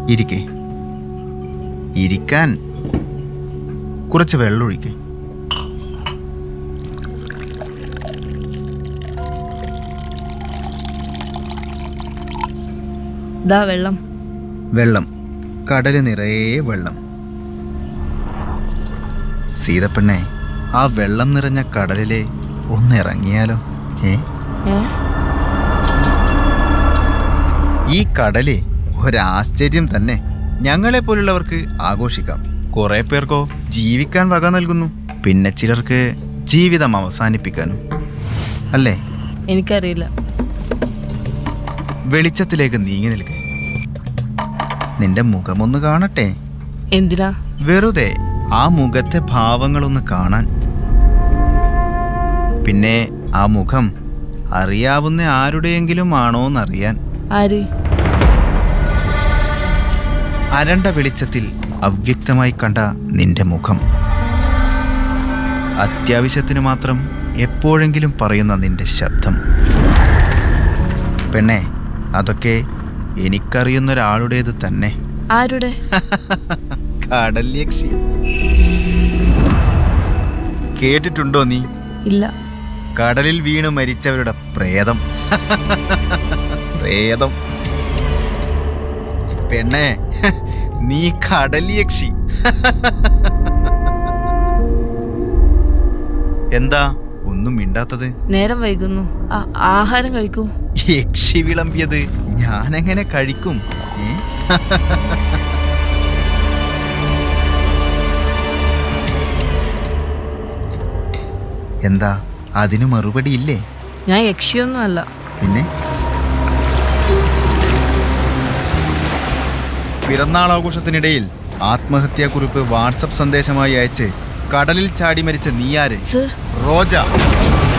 ഇരിക്കേ ഇരിക്കാൻ കുറച്ച് വെള്ളം ഒഴിക്കേ ദാ വെള്ളം വെള്ളം കടല് നിറയെ വെള്ളം സീതപ്പെണ്ണെ ആ വെള്ളം നിറഞ്ഞ കടലിലെ ഒന്നിറങ്ങിയാലോ ഏ ഏ ഈ കടലേ ഒരാശ്ചര്യം തന്നെ ഞങ്ങളെ പോലുള്ളവർക്ക് ആഘോഷിക്കാം കുറെ പേർക്കോ ജീവിക്കാൻ വക നൽകുന്നു പിന്നെ ചിലർക്ക് ജീവിതം അവസാനിപ്പിക്കാനും അല്ലേ എനിക്കറിയില്ല വെളിച്ചത്തിലേക്ക് നീങ്ങി നിൽക്ക് നിന്റെ മുഖമൊന്ന് കാണട്ടെ എന്തിനാ വെറുതെ ആ മുഖത്തെ ഭാവങ്ങളൊന്ന് കാണാൻ പിന്നെ ആ മുഖം അറിയാവുന്ന ആരുടെയെങ്കിലും ആണോന്നറിയാൻ ആര് അരണ്ട വെളിച്ചത്തിൽ അവ്യക്തമായി കണ്ട നിന്റെ മുഖം അത്യാവശ്യത്തിന് മാത്രം എപ്പോഴെങ്കിലും പറയുന്ന നിന്റെ ശബ്ദം പെണ്ണെ അതൊക്കെ എനിക്കറിയുന്ന ഒരാളുടേത് തന്നെ ആരുടെ കടൽ യക്ഷി കേട്ടിട്ടുണ്ടോ നീ ഇല്ല കടലിൽ വീണ് മരിച്ചവരുടെ പ്രേതം പ്രേതം പെണ്ണെ നീ കടൽ യക്ഷി എന്താ ഒന്നും മിണ്ടാത്തത് നേരം വൈകുന്നു ആ- ആഹാരം കഴിക്കൂ യക്ഷി വിളമ്പിയത് ഞാനെങ്ങനെ കഴിക്കും ഏ? എന്താ അതിനു മറുപടി ഇല്ലേ ഞാൻ യക്ഷിയൊന്നും അല്ല പിന്നെ പിറന്നാൾ ആഘോഷത്തിനിടയിൽ ആത്മഹത്യാക്കുറിപ്പ് വാട്സപ്പ് സന്ദേശമായി അയച്ച് കടലിൽ ചാടി മരിച്ച നീയാര് സർ റോജ